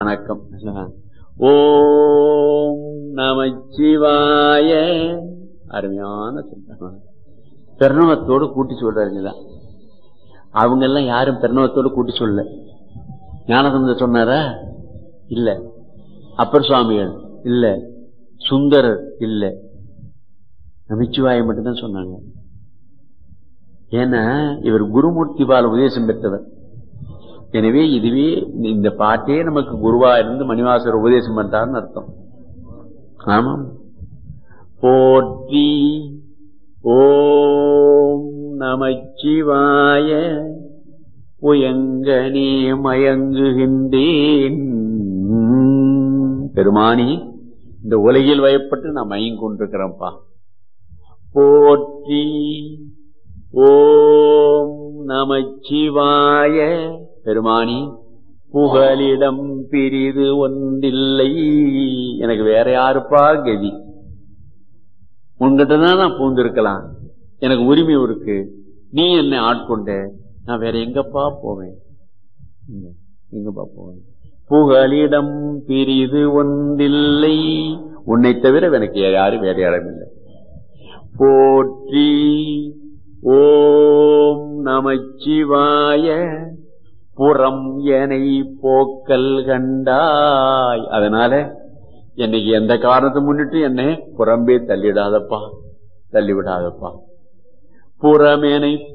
வணக்கம் ஓம் நமச்சிவாய அருமையான சிந்தனை பெருணவத்தோடு கூட்டி சொல்றாருங்களா அவங்க எல்லாம் யாரும் பெருணவத்தோடு கூட்டி சொல்ல ஞானசந்தர் சொன்னாரா இல்ல அப்பர் சுவாமிகள் இல்ல சுந்தரர் இல்ல நமச்சிவாய மட்டும்தான் சொன்னாங்க ஏன்னா இவர் குருமூர்த்தி பால உபதேசம் பெற்றவர் எனவே இதுவே இந்த பாட்டே நமக்கு குருவா இருந்து மணிவாசர் உபதேசம் பண்றாருன்னு அர்த்தம் ஆமாம் போற்றி ஓம் நமச்சிவாய புயங்கனே மயங்குகின்றேன் பெருமானி இந்த உலகில் வயப்பட்டு நான் மயங்கி கொண்டிருக்கிறேன்ப்பா போற்றி ஓம் நமச்சிவாய பெருமானி புகலிடம் பிரிது ஒன்றில்லை எனக்கு வேற யாருப்பா கதி உங்ககிட்டதான் நான் பூந்திருக்கலாம் எனக்கு உரிமை இருக்கு நீ என்னை ஆட்கொண்ட நான் வேற எங்கப்பா போவேன் எங்கப்பா போவேன் புகலிடம் பிரிது ஒன்றில்லை உன்னை தவிர எனக்கு யாரும் வேற இடம் இல்லை போற்றி ஓம் நமச்சிவாய புறம் எனை போக்கல் கண்டாய் அதனால என்னைக்கு எந்த காரணத்தை முன்னிட்டு என்னை புறம்பே தள்ளிடாதப்பா தள்ளிவிடாதப்பா புறமேனை